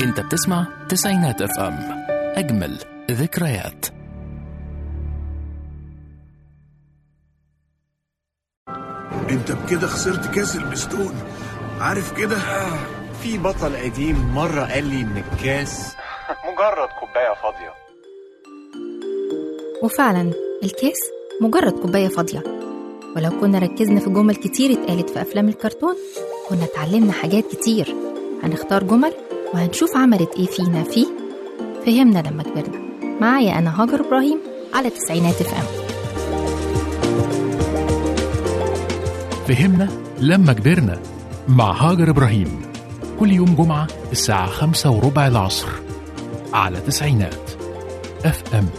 انت بتسمع تسعينات اف ام اجمل ذكريات انت بكده خسرت كاس البستون عارف كده في بطل قديم مرة قال لي إن الكاس مجرد كوباية فاضية وفعلا الكاس مجرد كوباية فاضية ولو كنا ركزنا في جمل كتير اتقالت في أفلام الكرتون كنا اتعلمنا حاجات كتير هنختار جمل وهنشوف عملت ايه فينا فيه فهمنا لما كبرنا معايا أنا هاجر إبراهيم على تسعينات اف ام فهمنا لما كبرنا مع هاجر إبراهيم كل يوم جمعة الساعة خمسة وربع العصر على تسعينات اف ام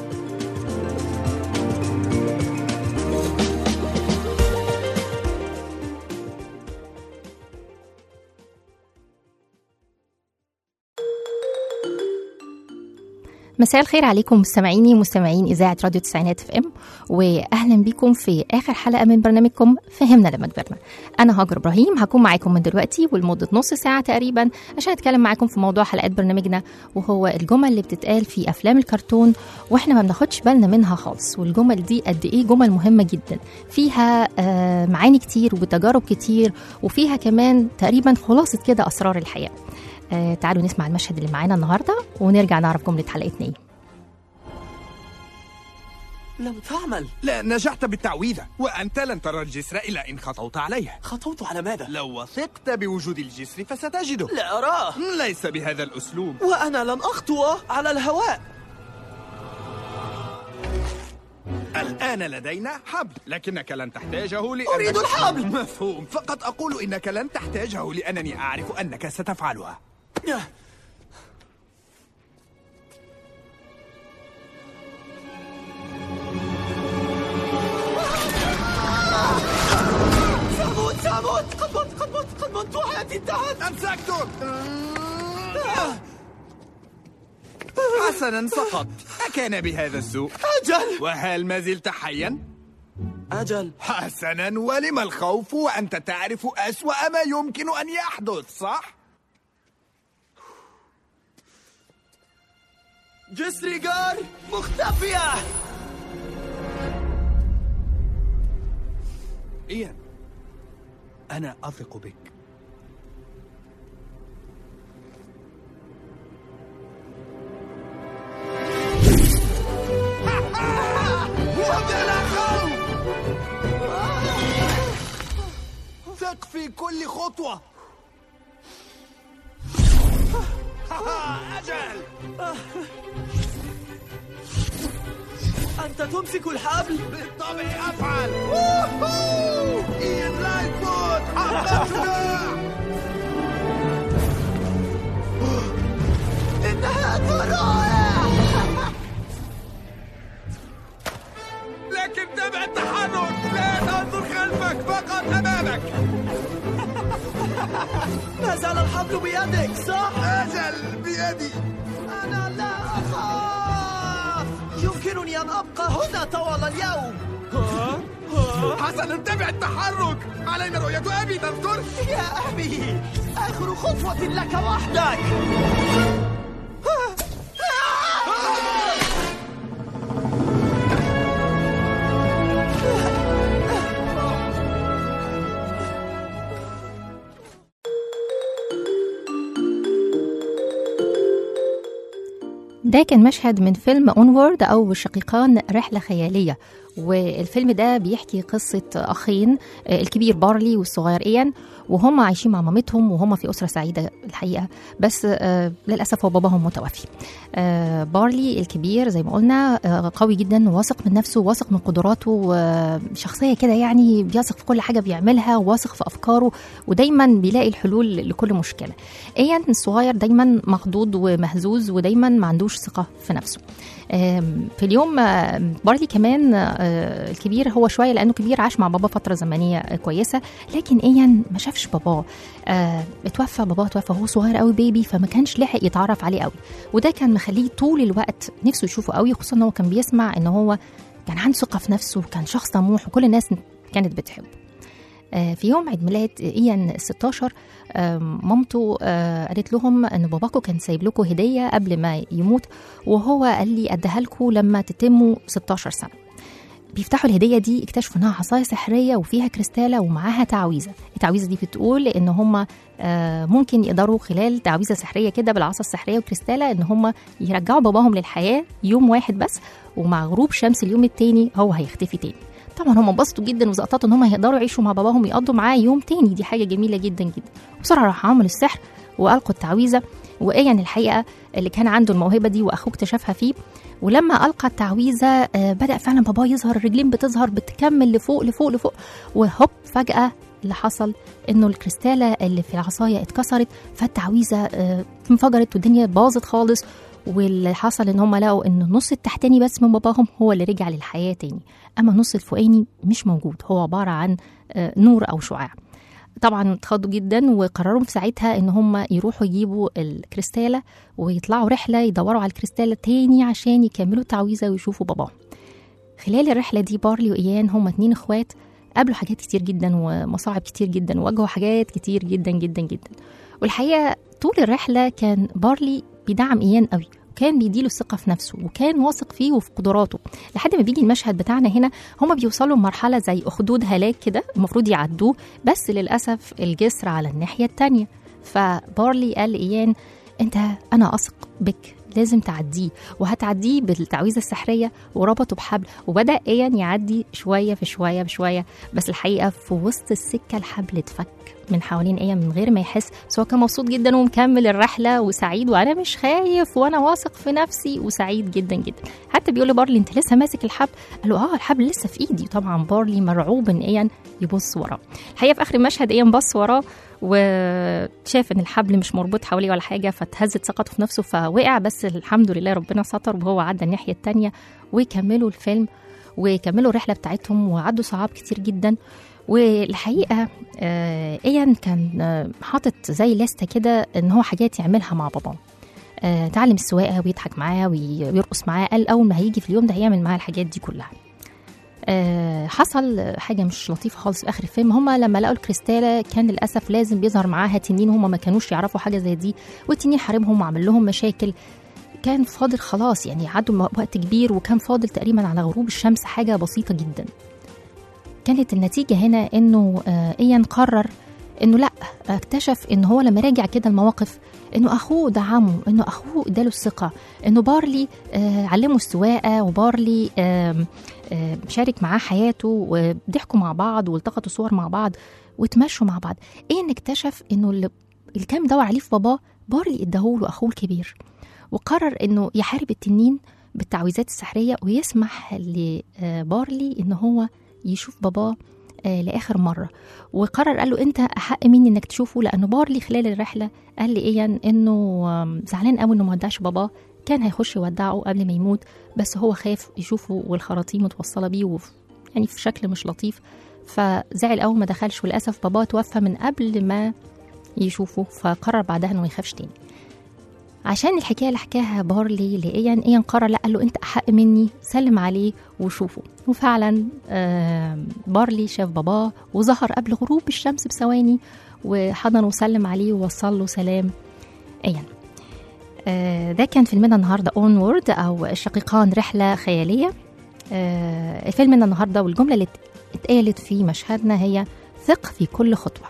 مساء الخير عليكم مستمعيني ومستمعين اذاعه راديو تسعينات اف ام واهلا بيكم في اخر حلقه من برنامجكم فهمنا لما كبرنا انا هاجر ابراهيم هكون معاكم من دلوقتي ولمده نص ساعه تقريبا عشان اتكلم معاكم في موضوع حلقات برنامجنا وهو الجمل اللي بتتقال في افلام الكرتون واحنا ما بناخدش بالنا منها خالص والجمل دي قد ايه جمل مهمه جدا فيها آه، معاني كتير وتجارب كتير وفيها كمان تقريبا خلاصه كده اسرار الحياه آه، تعالوا نسمع المشهد اللي معانا النهارده ونرجع نعرف جمله حلقتنا ايه لم تعمل لا نجحت بالتعويذة وأنت لن ترى الجسر إلا إن خطوت عليه خطوت على ماذا؟ لو وثقت بوجود الجسر فستجده لا أراه ليس بهذا الأسلوب وأنا لن أخطو على الهواء الآن لدينا حبل لكنك لن تحتاجه لأنك أريد الحبل. مفهوم فقط أقول إنك لن تحتاجه لأنني أعرف أنك ستفعلها سأموت سأموت قد مت قد مت قد مت وحياتي انتهت أمسكتك حسنا سقط أكان بهذا السوء أجل وهل ما زلت حيا؟ أجل حسنا ولم الخوف وأنت تعرف أسوأ ما يمكن أن يحدث صح؟ جسري جار مختفية إيان أنا أثق بك ثق في كل خطوة أجل أنت تمسك الحبل بالطبع أفعل ووهو! إيان لايفوت حققنا إنها رائع لكن تبع التحرك لا تنظر خلفك فقط أمامك ما زال الحبل بيدك صح؟ أجل بيدي أنا لا أخاف يمكنني أن أبقى هنا طوال اليوم حسنا تبع التحرك علينا رؤية أبي تذكر يا أبي آخر خطوة لك وحدك ده كان مشهد من فيلم اونورد او شقيقان رحله خياليه والفيلم ده بيحكي قصة أخين آه، الكبير بارلي والصغير إيان وهم عايشين مع مامتهم وهم في أسرة سعيدة الحقيقة بس آه، للأسف هو باباهم متوفي آه، بارلي الكبير زي ما قلنا آه، قوي جدا واثق من نفسه واثق من قدراته آه، شخصية كده يعني بيثق في كل حاجة بيعملها واثق في أفكاره ودايما بيلاقي الحلول لكل مشكلة إيان الصغير دايما مخضوض ومهزوز ودايما ما عندوش ثقة في نفسه آم، في اليوم آه، بارلي كمان آه، الكبير هو شويه لانه كبير عاش مع بابا فتره زمنيه آه، كويسه لكن ايان ما شافش باباه آه، اتوفى باباه اتوفى وهو صغير قوي بيبي فما كانش لحق يتعرف عليه قوي وده كان مخليه طول الوقت نفسه يشوفه قوي خصوصا ان هو كان بيسمع ان هو كان عنده ثقه في نفسه وكان شخص طموح وكل الناس كانت بتحبه آه، في يوم عيد ميلاد ايان 16 آم، مامته آه، قالت لهم ان باباكو كان سايب لكم هديه قبل ما يموت وهو قال لي اديها لكم لما تتموا 16 سنه بيفتحوا الهديه دي اكتشفوا انها عصايه سحريه وفيها كريستاله ومعاها تعويذه التعويذه دي بتقول ان هم ممكن يقدروا خلال تعويذه سحريه كده بالعصا السحريه والكريستاله ان هم يرجعوا باباهم للحياه يوم واحد بس ومع غروب شمس اليوم التاني هو هيختفي تاني طبعا هم انبسطوا جدا وزقططوا ان هم هيقدروا يعيشوا مع باباهم ويقضوا معاه يوم تاني دي حاجه جميله جدا جدا بسرعه راح عملوا السحر والقوا التعويذه وايان الحقيقه اللي كان عنده الموهبه دي واخوه اكتشفها فيه ولما القى التعويذه آه، بدا فعلا باباه يظهر الرجلين بتظهر بتكمل لفوق لفوق لفوق وهوب فجاه اللي حصل انه الكريستاله اللي في العصايه اتكسرت فالتعويذه آه، انفجرت والدنيا باظت خالص واللي حصل ان هم لقوا ان النص التحتاني بس من باباهم هو اللي رجع للحياه تاني اما النص الفوقاني مش موجود هو عباره عن آه، نور او شعاع طبعا اتخضوا جدا وقرروا في ساعتها ان هم يروحوا يجيبوا الكريستاله ويطلعوا رحله يدوروا على الكريستاله تاني عشان يكملوا التعويذه ويشوفوا باباهم خلال الرحله دي بارلي وايان هم اتنين اخوات قابلوا حاجات كتير جدا ومصاعب كتير جدا وواجهوا حاجات كتير جدا جدا جدا والحقيقه طول الرحله كان بارلي بيدعم ايان قوي وكان بيديله الثقة في نفسه وكان واثق فيه وفي قدراته لحد ما بيجي المشهد بتاعنا هنا هما بيوصلوا لمرحلة زي أخدود هلاك كده المفروض يعدوه بس للأسف الجسر على الناحية التانية فبارلي قال لإيان أنت أنا أثق بك لازم تعديه وهتعديه بالتعويذة السحرية وربطه بحبل وبدأ إيان يعدي شوية في شوية بشوية بس الحقيقة في وسط السكة الحبل اتفك من حوالين إيان من غير ما يحس بس هو كان مبسوط جدا ومكمل الرحلة وسعيد وأنا مش خايف وأنا واثق في نفسي وسعيد جدا جدا حتى بيقول لبارلي أنت لسه ماسك الحبل قال له آه الحبل لسه في إيدي طبعا بارلي مرعوب إن إيان يبص وراه الحقيقة في آخر المشهد إيان بص وراه وشاف ان الحبل مش مربوط حواليه ولا حاجه فاتهزت ثقته في نفسه فوقع بس الحمد لله ربنا ستر وهو عدى الناحيه التانية وكملوا الفيلم وكملوا الرحله بتاعتهم وعدوا صعاب كتير جدا والحقيقه آه ايان كان آه حاطط زي لستة كده ان هو حاجات يعملها مع باباه آه تعلم السواقه ويضحك معاه وي- ويرقص معاه قال اول ما هيجي في اليوم ده هيعمل معاه الحاجات دي كلها آه، حصل حاجه مش لطيفه خالص في اخر الفيلم هما لما لقوا الكريستاله كان للاسف لازم بيظهر معاها تنين هما ما كانوش يعرفوا حاجه زي دي والتنين حاربهم وعمل لهم مشاكل كان فاضل خلاص يعني عدوا وقت كبير وكان فاضل تقريبا على غروب الشمس حاجه بسيطه جدا كانت النتيجه هنا انه آه، ايان قرر انه لا اكتشف ان هو لما راجع كده المواقف انه اخوه دعمه انه اخوه اداله الثقه انه بارلي آه علمه السواقه وبارلي آه آه شارك معاه حياته وضحكوا مع بعض والتقطوا صور مع بعض وتمشوا مع بعض ايه ان اكتشف انه اللي اللي كان مدور عليه في باباه بارلي اداهوله اخوه الكبير وقرر انه يحارب التنين بالتعويذات السحريه ويسمح لبارلي ان هو يشوف باباه آه، لاخر مره وقرر قال له انت احق مني انك تشوفه لانه بارلي خلال الرحله قال لي ايان انه آم، زعلان قوي انه ما ودعش باباه كان هيخش يودعه قبل ما يموت بس هو خاف يشوفه والخراطيم متوصله بيه وف يعني في شكل مش لطيف فزعل قوي ما دخلش وللاسف باباه توفى من قبل ما يشوفه فقرر بعدها انه ما يخافش تاني عشان الحكايه اللي حكاها بارلي لايان ايان قرر لا قال له انت احق مني سلم عليه وشوفه وفعلا آم، بارلي شاف باباه وظهر قبل غروب الشمس بثواني وحضن وسلم عليه ووصل له سلام ايان آه، ده كان فيلمنا النهارده اون وورد او الشقيقان رحله خياليه آه، فيلمنا النهارده والجمله اللي اتقالت في مشهدنا هي ثق في كل خطوه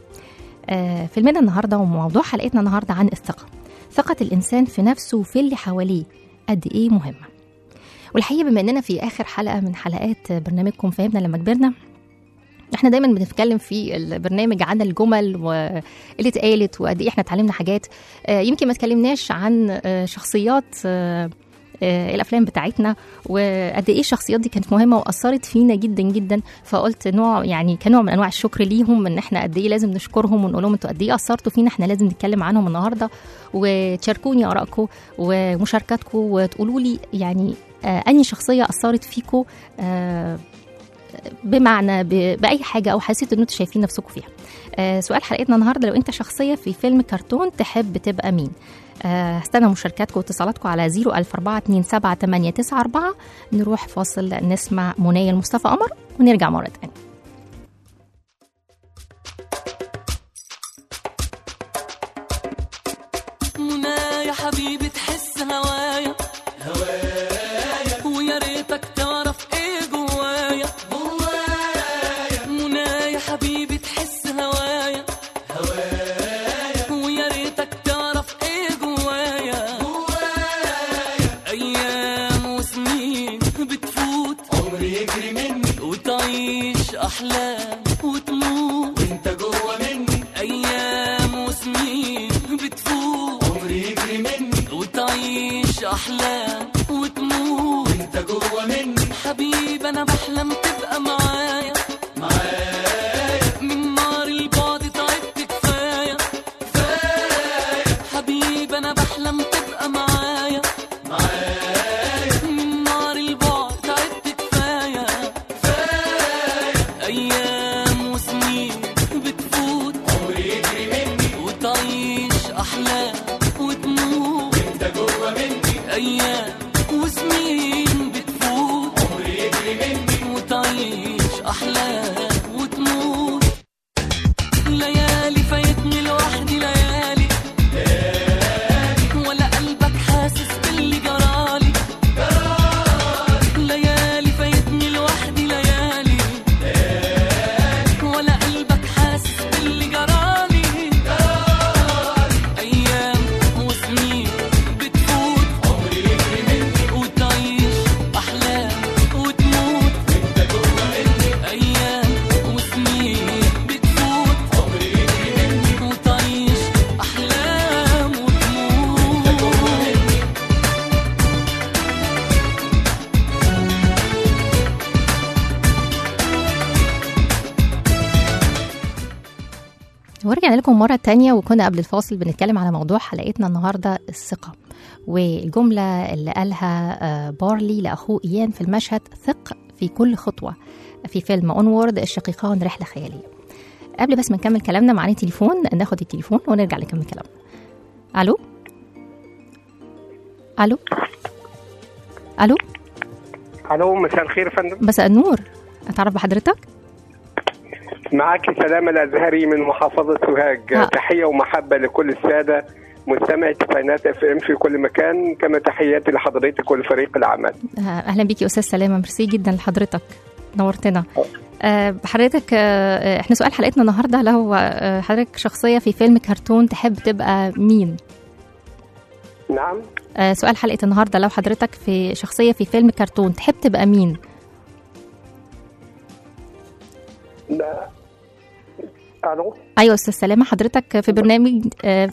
آه، فيلمنا النهارده وموضوع حلقتنا النهارده عن الثقه ثقه الانسان في نفسه وفي اللي حواليه قد ايه مهمه والحقيقه بما اننا في اخر حلقه من حلقات برنامجكم فهمنا لما كبرنا احنا دايما بنتكلم في البرنامج عن الجمل واللي اتقالت وقد ايه احنا اتعلمنا حاجات آه، يمكن ما اتكلمناش عن آه، شخصيات آه، آه، الافلام بتاعتنا وقد ايه الشخصيات دي كانت مهمه واثرت فينا جدا جدا فقلت نوع يعني كنوع من انواع الشكر ليهم ان احنا قد ايه لازم نشكرهم ونقول لهم انتوا قد ايه اثرتوا فينا احنا لازم نتكلم عنهم النهارده وتشاركوني ارائكم ومشاركاتكم وتقولوا لي يعني آه اني شخصيه اثرت فيكم آه بمعنى ب- باي حاجه او حسيتوا ان انتوا شايفين نفسكم فيها آه سؤال حلقتنا النهارده لو انت شخصيه في فيلم كرتون تحب تبقى مين آه، هستنى مشاركاتكم واتصالاتكم على 004278994 نروح فاصل نسمع منايا المصطفى قمر ونرجع مرة تانية حبيبي تحس هوايا هوايا ويا ريتك تعرف ايه جوايا جوايا منى يا حبيبي تحس هوايا هوايا ويا ريتك تعرف ايه جوايا جوايا ايام وسنين بتفوت عمري يجري مني وتعيش احلام وتموت وانت جوا مني ايام وسنين بتفوت عمري يجري مني وتعيش احلام وتموت وانت جوا مني حبيبي انا بحلم تبقى معايا معايا من نار البعد تعبت كفايه كفايه حبيبي انا بحلم تبقى معايا معايا من نار البعد تعبت كفايه كفايه ايام وسنين بتفوت عمري يجري مني وتعيش احلام وتموت انت جوا مني ايام وسنين بتفوت عمري يجري مني وتعيش احلام وتموت ليالي فايتني لوحدي ليالي ولا قلبك حاسس باللي جرالي ليالي فايتني لوحدي ليالي ولا قلبك حاسس باللي جرالي ايام وسنين بتفوت عمري يجري مني وتعيش احلام وتموت انت جوا مني ايام وسنين بتفوت عمري يجري مني وتعيش احلام وتموت انت جوا مني ورجعنا لكم مرة تانية وكنا قبل الفاصل بنتكلم على موضوع حلقتنا النهاردة الثقة والجملة اللي قالها آه، بارلي لأخوه إيان في المشهد ثق في كل خطوة في فيلم أونورد الشقيقان رحلة خيالية قبل بس ما نكمل كلامنا معانا تليفون ناخد التليفون ونرجع نكمل كلامنا ألو ألو ألو الو مساء الخير يا فندم مساء النور أتعرف بحضرتك؟ معك سلامة الازهري من محافظة سوهاج آه. تحية ومحبة لكل السادة مستمعي تسعينات اف ام في كل مكان كما تحياتي لحضرتك ولفريق العمل آه، اهلا بيكي استاذ سلامه ميرسي جدا لحضرتك نورتنا آه، حضرتك آه، احنا سؤال حلقتنا النهارده لو آه، حضرتك شخصيه في فيلم كرتون تحب تبقى مين نعم آه، سؤال حلقه النهارده لو حضرتك في شخصيه في فيلم كرتون تحب تبقى مين لا الو ايوه استاذ سلامه حضرتك في برنامج آه،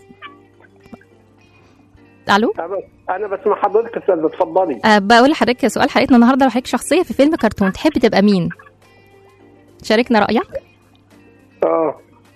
الو أنا- انا بسمع حضرتك استاذ اتفضلي أه بقول لحضرتك سؤال حلقتنا النهارده لو حضرتك شخصيه في فيلم كرتون تحب تبقى مين شاركنا رايك اه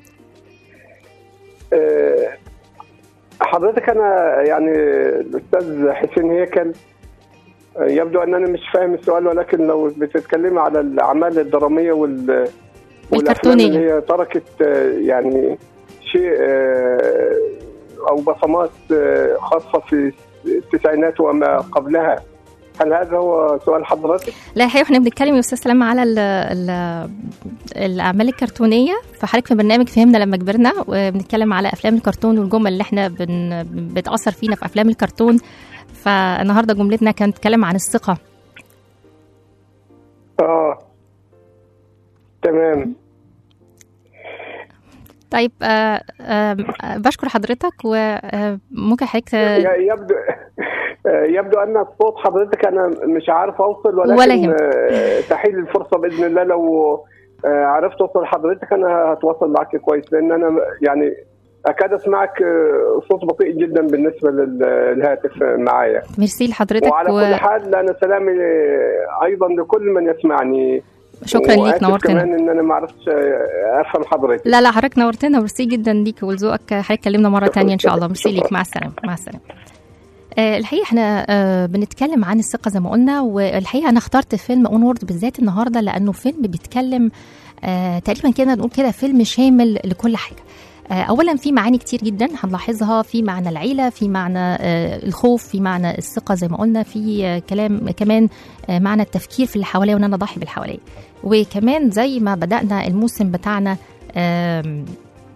آه، حضرتك انا يعني الاستاذ حسين هيكل آه، يبدو ان انا مش فاهم السؤال ولكن لو بتتكلمي على الاعمال الدراميه وال والافلام الكرتونية. اللي هي تركت آه، يعني شيء آه، او بصمات آه، خاصه في التسعينات وما قبلها هل هذا هو سؤال حضرتك؟ لا الحقيقه احنا بنتكلم يا استاذ سلام على ال ال الاعمال الكرتونيه فحضرتك في برنامج فهمنا لما كبرنا وبنتكلم على افلام الكرتون والجمل اللي احنا بن بتاثر فينا في افلام الكرتون فالنهارده جملتنا كانت تتكلم عن الثقه اه تمام طيب آه آه آه، بشكر حضرتك وممكن حضرتك ي- يبدو يبدو ان صوت حضرتك انا مش عارف اوصل ولكن ولا يهمك. آه، تحيل الفرصه باذن الله لو آه، عرفت اوصل لحضرتك انا هتواصل معك كويس لان انا يعني اكاد اسمعك آه، صوت بطيء جدا بالنسبه لل- للهاتف معايا ميرسي لحضرتك وعلى كل حال انا سلامي آه، ايضا لكل من يسمعني شكرا ليك وآسف نورتنا كمان ان انا ما عرفتش آه، افهم حضرتك لا لا حضرتك نورتنا ميرسي جدا ليك ولذوقك حضرتك كلمنا مره تانية ان شاء الله ميرسي ليك مع السلامه مع السلامه آه، الحقيقه احنا آه، بنتكلم عن الثقه زي ما قلنا والحقيقه انا اخترت فيلم اونورد بالذات النهارده لانه فيلم بيتكلم آه، تقريبا كده نقول كده فيلم شامل لكل حاجه آه، اولا في معاني كتير جدا هنلاحظها في معنى العيله في معنى آه، الخوف في معنى الثقه زي ما قلنا في آه، كلام كمان آه، معنى التفكير في اللي حواليا وان انا اضحي باللي حواليا وكمان زي ما بدانا الموسم بتاعنا آم،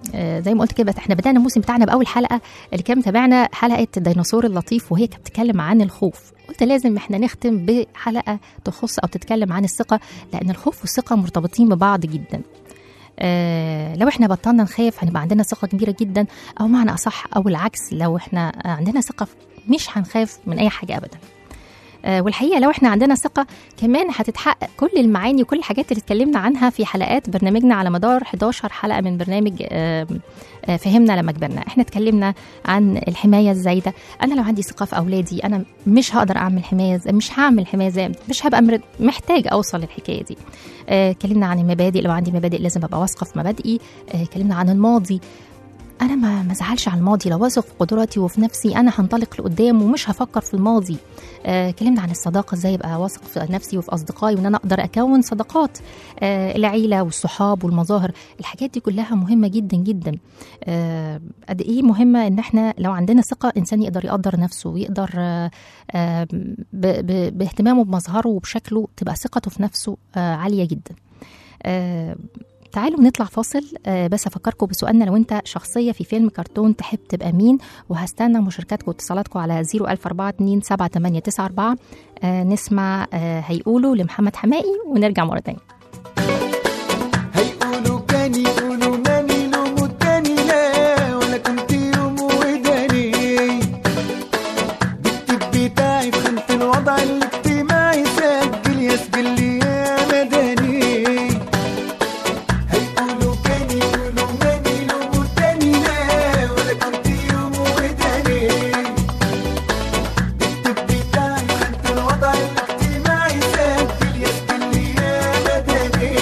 آه، زي ما قلت كده احنا بدانا الموسم بتاعنا باول حلقه اللي كان متابعنا حلقه الديناصور اللطيف وهي كانت بتتكلم عن الخوف قلت لازم احنا نختم بحلقه تخص او تتكلم عن الثقه لان الخوف والثقه مرتبطين ببعض جدا آه لو احنا بطلنا نخاف هنبقى عندنا ثقه كبيره جدا او معنى اصح او العكس لو احنا عندنا ثقه مش هنخاف من اي حاجه ابدا آه، والحقيقه لو احنا عندنا ثقه كمان هتتحقق كل المعاني وكل الحاجات اللي اتكلمنا عنها في حلقات برنامجنا على مدار 11 حلقه من برنامج آه، آه، فهمنا لما كبرنا احنا اتكلمنا عن الحمايه الزايده انا لو عندي ثقه في اولادي انا مش هقدر اعمل حمايه زي- مش هعمل حمايه زي مش هبقى مرد- محتاج اوصل للحكايه دي آه، اتكلمنا عن المبادئ لو عندي مبادئ لازم ابقى واثقه في مبادئي آه، اتكلمنا عن الماضي انا ما ما ازعلش على الماضي لو واثق في قدراتي وفي نفسي انا هنطلق لقدام ومش هفكر في الماضي آه، اتكلمنا عن الصداقه ازاي ابقى واثق في نفسي وفي اصدقائي وان انا اقدر اكون صداقات آه، العيله والصحاب والمظاهر الحاجات دي كلها مهمه جدا جدا آه، قد ايه مهمه ان احنا لو عندنا ثقه انسان يقدر يقدر نفسه ويقدر آه، آه، ب- ب- باهتمامه بمظهره وبشكله تبقى ثقته في نفسه آه، عاليه جدا آه، تعالوا نطلع فاصل آه، بس افكركم بسؤالنا لو انت شخصيه في فيلم كرتون تحب تبقى مين وهستنى مشاركاتكم واتصالاتكم على 004427894 آه، نسمع آه، هيقولوا لمحمد حمائي ونرجع مره تانية هيقولوا كان يقولوا ماني لوم التاني لا ولا كنت يوم وداني بالتب بتاعي في خانة الوضع الاجتماعي سجل يسجل لي يا مدني هيقولوا كان يقولوا ماني لوم التاني لا ولا كنت يوم وداني بالتب بتاعي في خانة الوضع الاجتماعي سجل يسجل لي يا مدني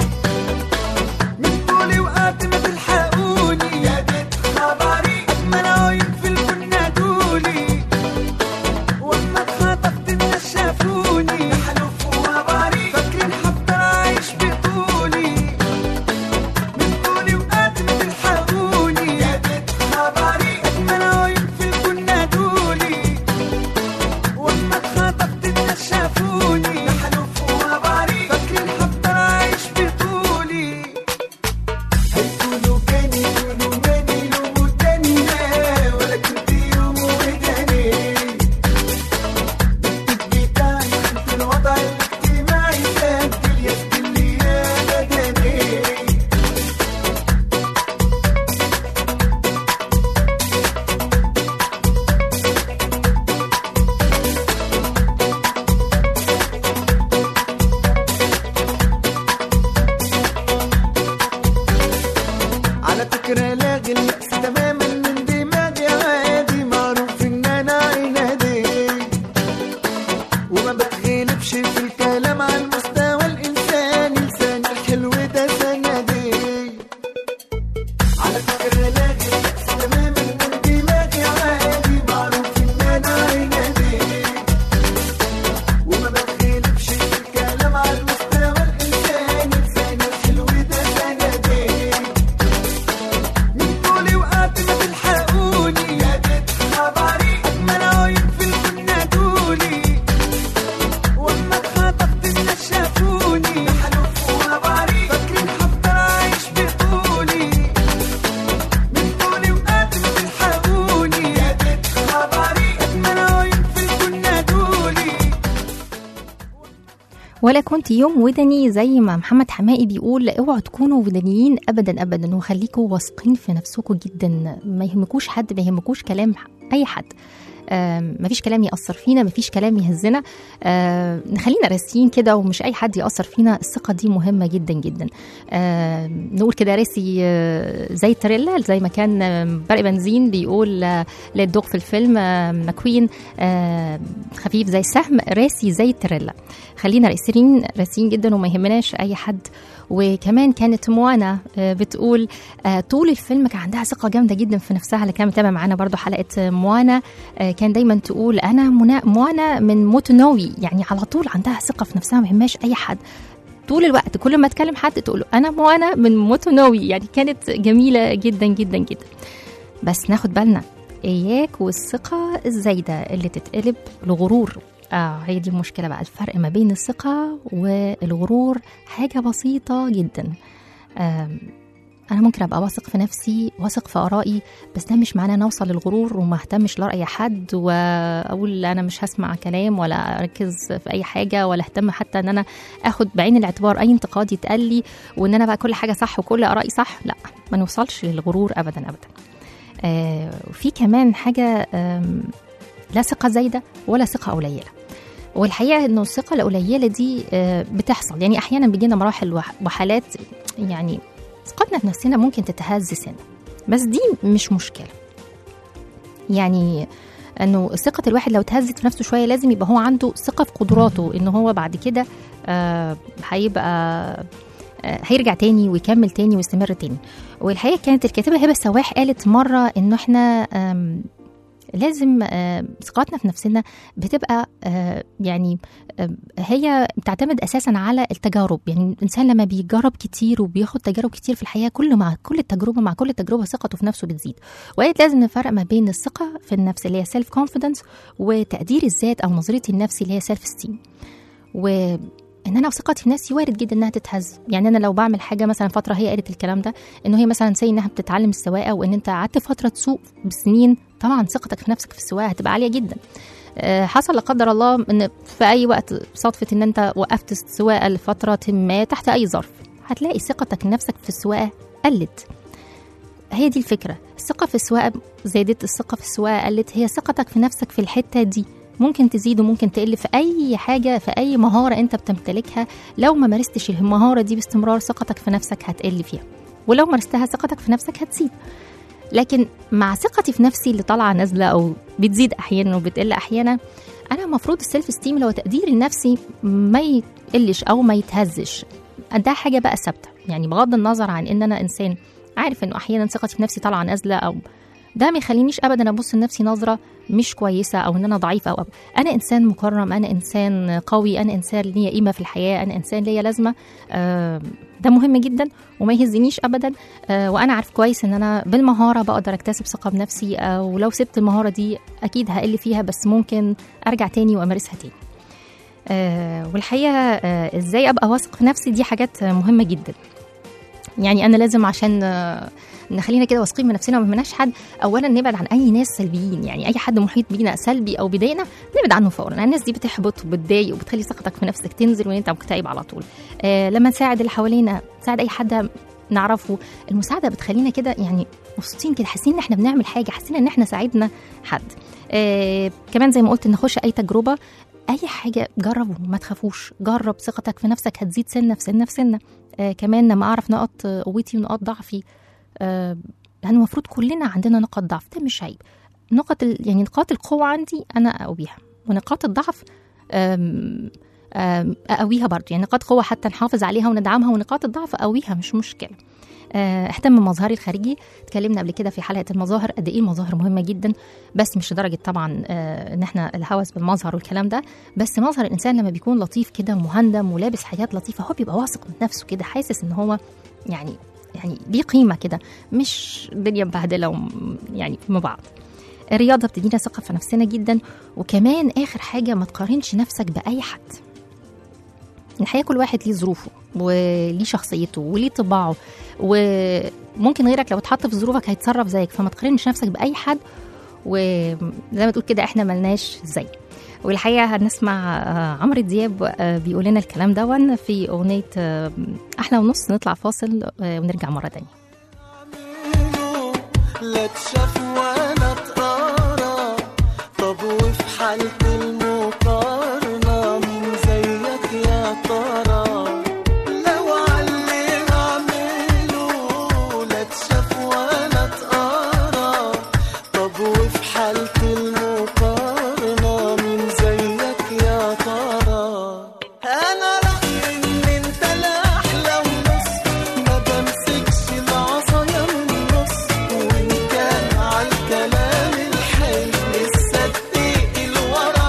من طولي وقعت ما تلحقوني يا بيت خبري اجمل عيون في الكون نادولي واما اتخطفت الناس شافوني حلف وبري فاكرين هفضل عايش بطولي من طولي وقعت ما تلحقوني يا بيت خبري اجمل عيون في الكون نادولي واما اتخطفت الناس شافوني حلف وبري فاكرين هفضل عايش بطولي هيقولوا كان يقولوا ماني لوم التاني لا ولا كنت يوم وداني بالتك بتاعي خدت الوضع الاجتماعي سجل يسجل لي يا مدني على فكرة لاغي اليأس تماما من دماغي عادي معروف ان انا عنادي وما بتغلبش في الكلام على المستوى الانساني لساني الحلو ده سندي على فكرة لاغي اليأس تماما من دماغي عادي معروف ان انا عنادي وما بتغلبش في الكلام على المستوى الانساني لساني الحلو ده سندي من طولي وقعت ما تلحقوني يا بيت خبري اجمل عيون في الكون نادولي واما اتخطفت الناس شافوني حلف وبري فاكرين هفضل عايش بطولي من طولي وقعت ما تلحقوني يا بيت خبري اجمل عيون في الكون نادولي ولا كنت يوم ودني زي ما محمد حمائي بيقول اوعوا تكونوا ودانيين ابدا ابدا وخليكوا واثقين في نفسكم جدا ما يهمكوش حد ما يهمكوش كلام اي حد آم، مفيش كلام يأثر فينا مفيش كلام يهزنا آم، نخلينا راسيين كده ومش أي حد يأثر فينا الثقة دي مهمة جدا جدا آم، نقول كده راسي آه، زي التريلا زي ما كان آم، برق بنزين بيقول آه، للدوق في الفيلم آم، ماكوين آم، خفيف زي السهم راسي زي التريلا خلينا راسين راسين جدا وما يهمناش اي حد وكمان كانت موانا آه، بتقول آه، طول الفيلم كان عندها ثقه جامده جدا في نفسها اللي كان متابع معانا برضو حلقه آه، موانا آه، كان دايما تقول انا منا- موانا من موتونوي يعني على طول عندها ثقه في نفسها ما يهمهاش اي حد طول الوقت كل ما تكلم حد تقول له انا موانا من موتونوي يعني كانت جميله جدا جدا جدا بس ناخد بالنا اياك والثقه الزايده اللي تتقلب لغرور اه هي دي المشكله بقى الفرق ما بين الثقه والغرور حاجه بسيطه جدا آم، انا ممكن ابقى واثق في نفسي واثق في ارائي بس ده مش معناه ان اوصل للغرور وما اهتمش لاي حد واقول انا مش هسمع كلام ولا اركز في اي حاجه ولا اهتم حتى ان انا اخد بعين الاعتبار اي انتقاد يتقال لي وان انا بقى كل حاجه صح وكل ارائي صح لا ما نوصلش للغرور ابدا ابدا آه وفي كمان حاجه آم، لا ثقه زايده ولا ثقه قليله والحقيقه انه الثقه القليله دي آه، بتحصل يعني احيانا بيجينا مراحل وح- وحالات يعني ثقتنا في نفسنا ممكن تتهز سنه بس دي مش مشكله يعني انه ثقه الواحد لو اتهزت في نفسه شويه لازم يبقى هو عنده ثقه في قدراته ان هو بعد كده آه، هيبقى آه، هيرجع تاني ويكمل تاني ويستمر تاني والحقيقه كانت الكاتبه هبه سواح قالت مره انه احنا آم، لازم آه، ثقتنا في نفسنا بتبقى آه، يعني آه، هي بتعتمد اساسا على التجارب يعني الانسان لما بيجرب كتير وبياخد تجارب كتير في الحياه كل مع كل التجربه مع كل تجربه ثقته في نفسه بتزيد وقالت لازم نفرق ما بين الثقه في النفس اللي هي سيلف كونفيدنس وتقدير الذات او نظرتي لنفسي اللي هي سيلف ستيم و ان انا ثقتي في نفسي وارد جدا انها تتهز يعني انا لو بعمل حاجه مثلا فتره هي قالت الكلام ده انه هي مثلا سي انها بتتعلم السواقه وان انت قعدت فتره تسوق بسنين طبعا ثقتك في نفسك في السواقه هتبقى عاليه جدا آه، حصل لا قدر الله ان في اي وقت صدفه ان انت وقفت السواقه لفتره ما تحت اي ظرف هتلاقي ثقتك لنفسك في السواقه قلت هي دي الفكره الثقه في السواقه زادت الثقه في السواقه قلت هي ثقتك في نفسك في الحته دي ممكن تزيد وممكن تقل في اي حاجه في اي مهاره انت بتمتلكها لو ما مارستش المهاره دي باستمرار ثقتك في نفسك هتقل فيها ولو مارستها ثقتك في نفسك هتزيد لكن مع ثقتي في نفسي اللي طالعه نازله او بتزيد احيانا وبتقل احيانا انا المفروض السيلف ستيم اللي هو تقديري لنفسي ما يقلش او ما يتهزش ده حاجه بقى ثابته يعني بغض النظر عن ان انا انسان عارف انه احيانا ثقتي في نفسي طالعه نازله او ده ما يخلينيش ابدا ابص لنفسي نظره مش كويسه او ان انا ضعيفه او أو. انا انسان مكرم انا انسان قوي انا انسان ليا قيمه في الحياه انا انسان ليا لازمه آه، ده مهم جدا وما يهزنيش ابدا آه، وانا عارف كويس ان انا بالمهاره بقدر اكتسب ثقه بنفسي او لو سبت المهاره دي اكيد هقل فيها بس ممكن ارجع تاني وامارسها تاني آه، والحقيقه آه، ازاي ابقى واثق في نفسي دي حاجات آه، مهمه جدا يعني انا لازم عشان آه، نخلينا كده واثقين من نفسنا وما يهمناش حد اولا نبعد عن اي ناس سلبيين يعني اي حد محيط بينا سلبي او بيضايقنا نبعد عنه فورا لأن الناس دي بتحبط وبتضايق وبتخلي ثقتك في نفسك تنزل وان انت مكتئب على طول آه لما نساعد اللي حوالينا نساعد اي حد نعرفه المساعده بتخلينا كده يعني مبسوطين كده حاسين ان احنا بنعمل حاجه حاسين ان احنا ساعدنا حد آه كمان زي ما قلت نخش اي تجربه اي حاجه جربوا ما تخافوش جرب ثقتك في نفسك هتزيد سنه في سنه في سنه آه كمان لما اعرف نقط قوتي ونقاط ضعفي آه لان المفروض كلنا عندنا نقاط ضعف ده مش عيب نقط ال... يعني نقاط القوه عندي انا اقويها ونقاط الضعف آم، آم، اقويها برضو يعني نقاط قوه حتى نحافظ عليها وندعمها ونقاط الضعف اقويها مش مشكله آه، اهتم بمظهري الخارجي اتكلمنا قبل كده في حلقه المظاهر قد ايه المظاهر مهمه جدا بس مش لدرجه طبعا آه، ان احنا الهوس بالمظهر والكلام ده بس مظهر الانسان لما بيكون لطيف كده ومهندم ولابس حاجات لطيفه هو بيبقى واثق من نفسه كده حاسس ان هو يعني يعني ليه قيمه كده مش الدنيا مبهدله وم- يعني من بعض الرياضه بتدينا ثقه في نفسنا جدا وكمان اخر حاجه ما تقارنش نفسك باي حد الحقيقه كل واحد ليه ظروفه وليه شخصيته وليه طباعه وممكن غيرك لو اتحط في ظروفك هيتصرف زيك فما تقارنش نفسك باي حد وزي ما تقول كده احنا ملناش زي والحقيقه هنسمع آه، عمرو دياب آه، بيقول لنا الكلام ده في اغنيه آه، احلى ونص نطلع فاصل آه، ونرجع مره تانية لا تشاف ولا تقارى طب وفي حالة المقارنة مين زيك يا ترى لو علي اعمله لا تشاف ولا تقارى طب وفي حالة المقارنة مين زيك يا ترى انا رأيي ان انت الاحلى ونص ما بمسكش العصاية من النص وان كان عالكلام الحلو لسه الدقيق الورا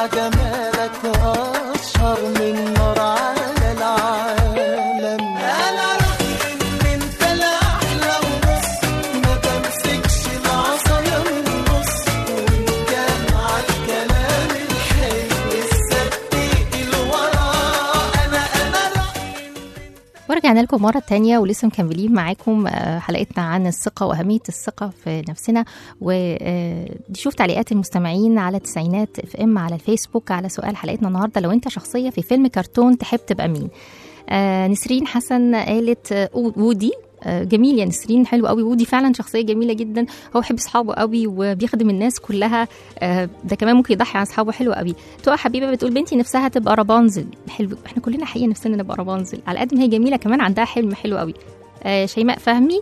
جمالك أشهر من نار على العالم أنا رأيي إن أنت الأحلى ونص ما تمسكش العصاية من النص وإن كان على الكلام الحلو الصدق الورا أنا أنا رأيي ورجعنا لكم مرة تانية ولسه مكملين معاكم آه، حلقتنا عن الثقة وأهمية الثقة في نفسنا ونشوف تعليقات المستمعين على تسعينات اف ام على الفيسبوك على سؤال حلقتنا النهاردة لو أنت شخصية في فيلم كرتون تحب تبقى مين آه، نسرين حسن قالت آه، وودي آه، جميل يا نسرين حلو قوي ودي فعلا شخصيه جميله جدا هو بيحب اصحابه قوي وبيخدم الناس كلها آه، ده كمان ممكن يضحي عن اصحابه حلو قوي تقى حبيبه بتقول بنتي نفسها تبقى رابنزل حلو احنا كلنا حقيقه نفسنا نبقى رابنزل على قد ما هي جميله كمان عندها حلم حلو قوي آه، شيماء فهمي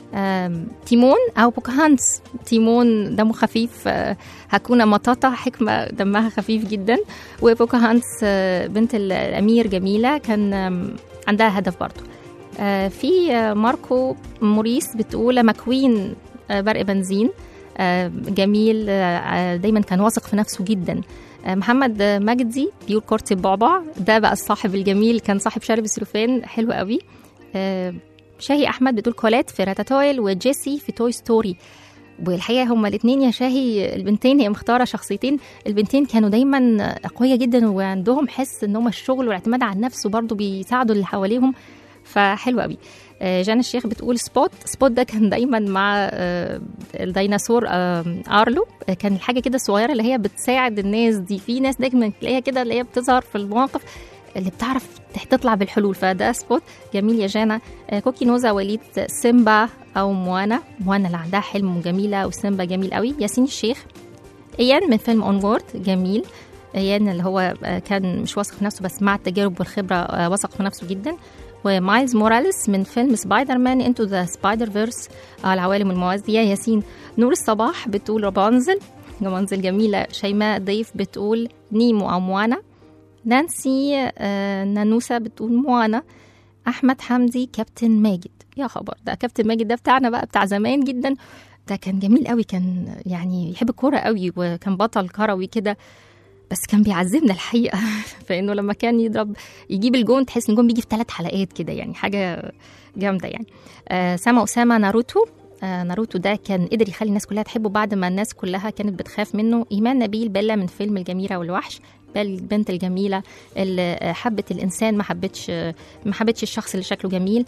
آم، تيمون او بوكهانس تيمون دمه خفيف آه، هكونا مطاطا حكمه دمها خفيف جدا وبوكهانس آه، بنت الامير جميله كان آم، عندها هدف برضه آه، في آه، ماركو موريس بتقول مكوين آه، برق بنزين آه، جميل آه، آه، دايما كان واثق في نفسه جدا آه، محمد آه، مجدي بيقول كرسي البعبع ده بقى الصاحب الجميل كان صاحب شارب السلوفان حلو قوي آه، شاهي احمد بتقول كولات في راتاتويل وجيسي في توي ستوري والحقيقه هما الاثنين يا شاهي البنتين هي مختاره شخصيتين البنتين كانوا دايما قويه جدا وعندهم حس ان هم الشغل والاعتماد على النفس وبرضه بيساعدوا اللي حواليهم فحلو قوي آه، جانا الشيخ بتقول سبوت سبوت ده كان دايما مع آه، الديناصور آه، ارلو آه، كان الحاجه كده الصغيره اللي هي بتساعد الناس دي في ناس دايما تلاقيها كده اللي هي بتظهر في المواقف اللي بتعرف تطلع بالحلول فده سبوت جميل يا جانا آه، كوكي نوزا وليد سيمبا او موانا موانا اللي عندها حلم جميله وسيمبا جميل قوي ياسين الشيخ ايان من فيلم اون وورد جميل ايان اللي هو آه، كان مش واثق في نفسه بس مع التجارب والخبره آه، وثق في نفسه جدا ومايلز موراليس من فيلم سبايدر مان انتو ذا سبايدر فيرس العوالم الموازية ياسين نور الصباح بتقول رابنزل رابنزل جميلة شيماء ضيف بتقول نيمو أو موانا نانسي آه، نانوسا بتقول موانا أحمد حمدي كابتن ماجد يا خبر ده كابتن ماجد ده بتاعنا بقى بتاع زمان جدا ده كان جميل قوي كان يعني يحب الكورة قوي وكان بطل كروي كده بس كان بيعذبنا الحقيقه فانه لما كان يضرب يجيب الجون تحس ان الجون بيجي في ثلاث حلقات كده يعني حاجه جامده يعني آه سما اسامه ناروتو آه ناروتو ده كان قدر يخلي الناس كلها تحبه بعد ما الناس كلها كانت بتخاف منه ايمان نبيل بيلا من فيلم الجميله والوحش بل البنت الجميله اللي آه، حبت الانسان ما حبتش آه، ما حبتش الشخص اللي شكله جميل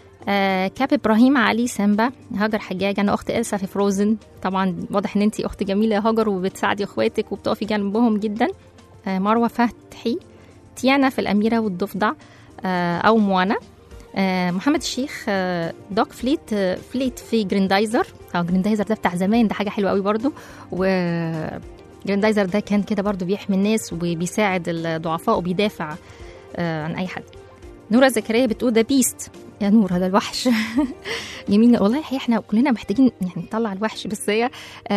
آه كاب ابراهيم علي سامبا هاجر حجاج انا اخت السا في فروزن طبعا واضح ان انت اخت جميله يا هاجر وبتساعدي اخواتك وبتقفي جنبهم جدا آه مروه فتحي تيانا في الاميره والضفدع آه او موانا آه محمد الشيخ آه دوك فليت آه فليت في جريندايزر اه جريندايزر ده بتاع زمان ده حاجه حلوه قوي برضو و جريندايزر ده كان كده برضو بيحمي الناس وبيساعد الضعفاء وبيدافع آه عن اي حد نورة زكريا بتقول ده بيست يا نورة ده الوحش جميل والله الحقيقة احنا كلنا محتاجين يعني نطلع الوحش بس هي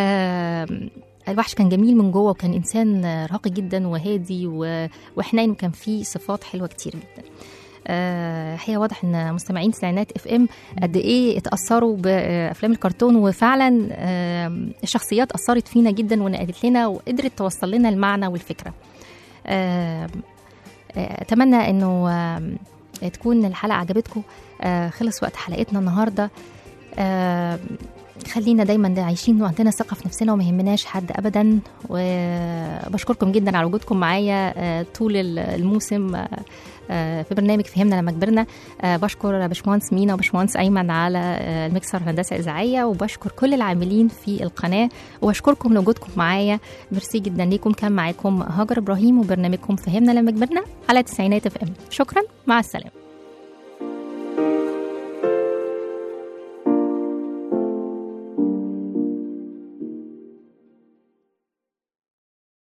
آم، الوحش كان جميل من جوه وكان انسان راقي جدا وهادي و- وحنين وكان فيه صفات حلوه كتير جدا آه، الحقيقه واضح ان مستمعين تسعينات اف ام قد ايه اتاثروا بافلام الكرتون وفعلا آم، الشخصيات اثرت فينا جدا ونقلت لنا وقدرت توصل لنا المعنى والفكره آم، آه، اتمنى انه آم، تكون الحلقه عجبتكم آه، خلص وقت حلقتنا النهارده آه، خلينا دايما ده عايشين وعندنا ثقه في نفسنا وما يهمناش حد ابدا وبشكركم جدا على وجودكم معايا آه، طول ال- الموسم آه، آه، في برنامج فهمنا لما كبرنا آه، بشكر باشمهندس مينا وباشمهندس ايمن على آه، المكسر الهندسه الاذاعيه وبشكر كل العاملين في القناه وبشكركم لوجودكم معايا ميرسي جدا ليكم كان معاكم هاجر ابراهيم وبرنامجكم فهمنا لما كبرنا على تسعينات اف ام شكرا مع السلامه